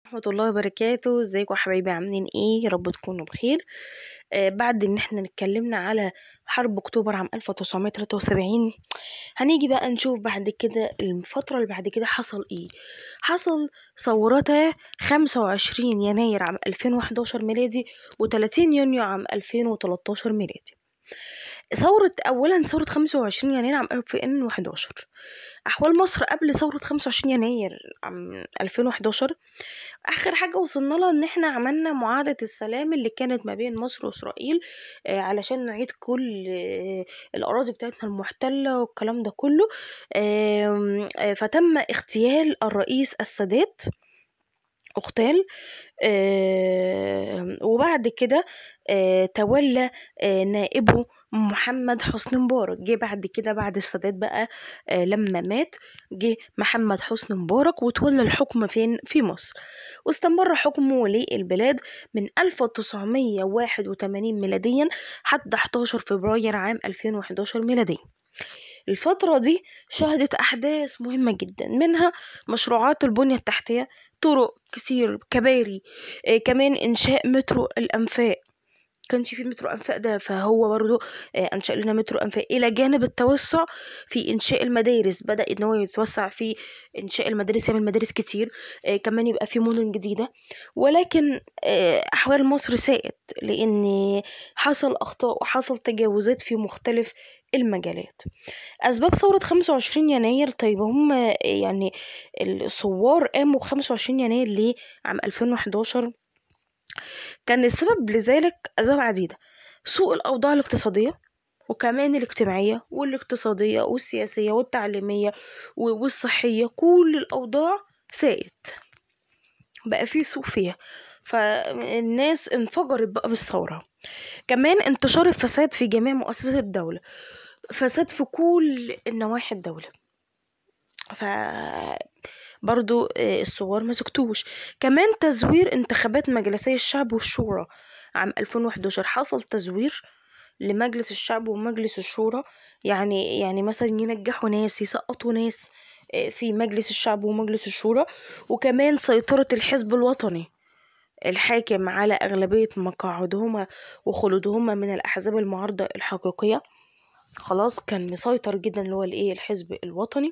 ورحمة الله وبركاته ازيكم يا حبايبي عاملين ايه يا رب تكونوا بخير آه بعد ان احنا اتكلمنا على حرب اكتوبر عام 1973 هنيجي بقى نشوف بعد كده الفترة اللي بعد كده حصل ايه حصل ثورتا 25 يناير عام 2011 ميلادي و30 يونيو عام 2013 ميلادي ثورة أولا ثورة 25 يناير عام 2011 أحوال مصر قبل ثورة 25 يناير عام 2011 آخر حاجة وصلنا لها إن إحنا عملنا معاهدة السلام اللي كانت ما بين مصر وإسرائيل آه علشان نعيد كل آه الأراضي بتاعتنا المحتلة والكلام ده كله آه آه فتم اغتيال الرئيس السادات اغتال آه وبعد كده آه تولى آه نائبه محمد حسني مبارك جه بعد كده بعد السادات بقى آه لما مات جه محمد حسني مبارك وتولى الحكم فين في مصر واستمر حكمه للبلاد من 1981 ميلاديا حتى 11 فبراير عام 2011 ميلاديا الفترة دي شهدت أحداث مهمة جدا منها مشروعات البنية التحتية طرق كثير كباري آه كمان إنشاء مترو الأنفاق كانش في مترو أنفاق ده فهو برضو آه أنشأ لنا مترو أنفاق إلى جانب التوسع في إنشاء المدارس بدأ إن هو يتوسع في إنشاء المدارس يعمل مدارس كتير آه كمان يبقى في مدن جديدة ولكن آه أحوال مصر ساءت لأن حصل أخطاء وحصل تجاوزات في مختلف المجالات أسباب ثورة 25 يناير طيب هم يعني الثوار قاموا 25 يناير ليه عام 2011 كان السبب لذلك أسباب عديدة سوء الأوضاع الاقتصادية وكمان الاجتماعية والاقتصادية والسياسية والتعليمية والصحية كل الأوضاع ساءت بقى في سوء فيها فالناس انفجرت بقى بالثورة كمان انتشار الفساد في جميع مؤسسات الدولة فساد في كل النواحي الدولة ف برضو الثوار ما سكتوش كمان تزوير انتخابات مجلسي الشعب والشورى عام 2011 حصل تزوير لمجلس الشعب ومجلس الشورى يعني يعني مثلا ينجحوا ناس يسقطوا ناس في مجلس الشعب ومجلس الشورى وكمان سيطرة الحزب الوطني الحاكم على أغلبية مقاعدهما وخلودهما من الأحزاب المعارضة الحقيقية خلاص كان مسيطر جدا اللي هو الايه الحزب الوطني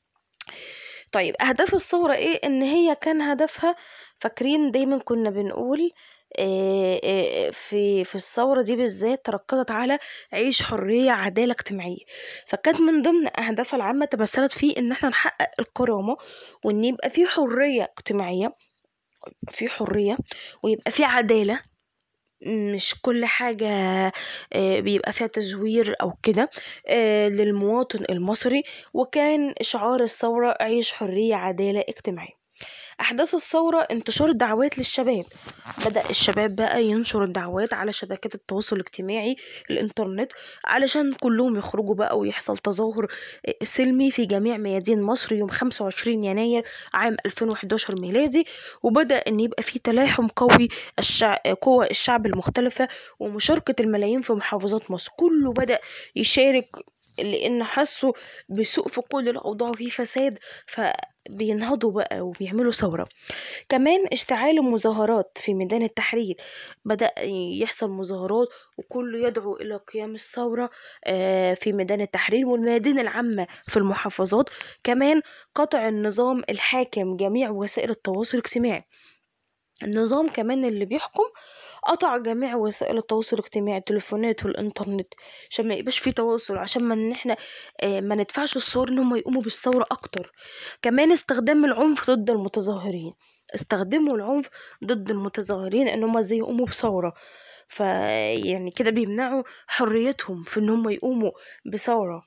طيب اهداف الثوره ايه ان هي كان هدفها فاكرين دايما كنا بنقول آه آه في في الثوره دي بالذات تركزت على عيش حريه عداله اجتماعيه فكانت من ضمن اهدافها العامه تمثلت في ان احنا نحقق الكرامه وان يبقى في حريه اجتماعيه في حريه ويبقى في عداله مش كل حاجة بيبقى فيها تزوير أو كده للمواطن المصري وكان شعار الثورة عيش حرية عدالة اجتماعية أحداث الثورة انتشار الدعوات للشباب بدأ الشباب بقى ينشر الدعوات على شبكات التواصل الاجتماعي الإنترنت علشان كلهم يخرجوا بقى ويحصل تظاهر سلمي في جميع ميادين مصر يوم 25 يناير عام 2011 ميلادي وبدأ إن يبقى في تلاحم قوي الشع... قوى الشعب المختلفة ومشاركة الملايين في محافظات مصر كله بدأ يشارك لأن حسوا بسوء في كل الأوضاع وفي فساد فبينهضوا بقى وبيعملوا ثورة كمان اشتعال المظاهرات في ميدان التحرير بدأ يحصل مظاهرات وكله يدعو إلى قيام الثورة في ميدان التحرير والميادين العامة في المحافظات كمان قطع النظام الحاكم جميع وسائل التواصل الاجتماعي النظام كمان اللي بيحكم قطع جميع وسائل التواصل الاجتماعي التليفونات والانترنت عشان ما يبقاش في تواصل عشان ما ان احنا اه ما ندفعش الثوار ان هم يقوموا بالثوره اكتر كمان استخدام العنف ضد المتظاهرين استخدموا العنف ضد المتظاهرين ان هم ازاي يقوموا بثوره فيعني كده بيمنعوا حريتهم في ان هم يقوموا بثوره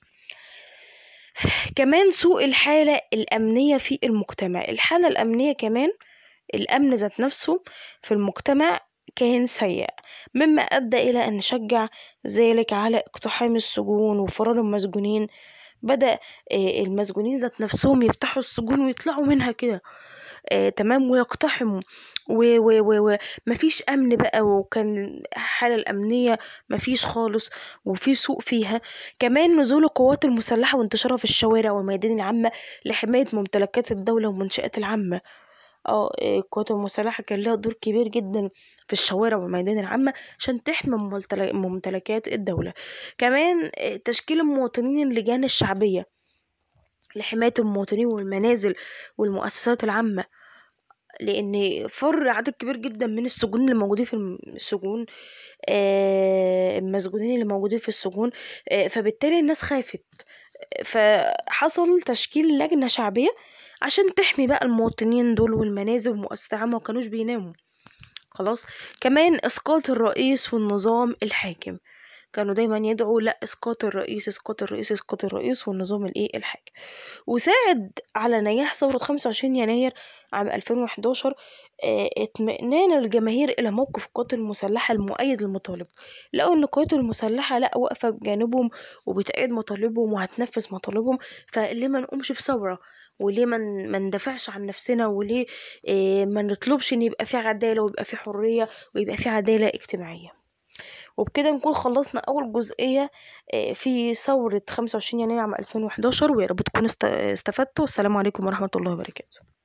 كمان سوء الحالة الأمنية في المجتمع الحالة الأمنية كمان الأمن ذات نفسه في المجتمع كان سيء مما أدى إلى أن شجع ذلك على اقتحام السجون وفرار المسجونين بدأ المسجونين ذات نفسهم يفتحوا السجون ويطلعوا منها كده آه تمام ويقتحموا ومفيش أمن بقى وكان الحالة الأمنية مفيش خالص وفي سوء فيها كمان نزول القوات المسلحة وانتشارها في الشوارع والميادين العامة لحماية ممتلكات الدولة والمنشآت العامة اه آه، القوات المسلحة كان لها دور كبير جدا في الشوارع والميادين العامة عشان تحمي ممتل- ممتلكات الدولة كمان آه، تشكيل المواطنين اللجان الشعبية لحماية المواطنين والمنازل والمؤسسات العامة لأن فر عدد كبير جدا من السجون اللي موجودين في الم- السجون آه، المسجونين اللي موجودين في السجون آه، فبالتالي الناس خافت فحصل تشكيل لجنة شعبية عشان تحمي بقى المواطنين دول والمنازل والمؤسسات العامة وكانوش بيناموا خلاص كمان اسقاط الرئيس والنظام الحاكم كانوا دايما يدعوا لا اسقاط الرئيس اسقاط الرئيس اسقاط الرئيس والنظام الايه الحاكم وساعد على نجاح ثورة 25 يناير عام 2011 آه، اطمئنان الجماهير إلى موقف القوات المسلحة المؤيد للمطالب لقوا إن القوات المسلحة لا واقفة بجانبهم وبتأيد مطالبهم وهتنفذ مطالبهم فليه ما نقومش بثورة وليه ما ن- ما ندافعش عن نفسنا وليه آه، ما نطلبش إن يبقى في عدالة ويبقى في حرية ويبقى في عدالة اجتماعية وبكده نكون خلصنا أول جزئية آه، في ثورة 25 يناير عام 2011 ويا رب تكونوا است- استفدتوا والسلام عليكم ورحمة الله وبركاته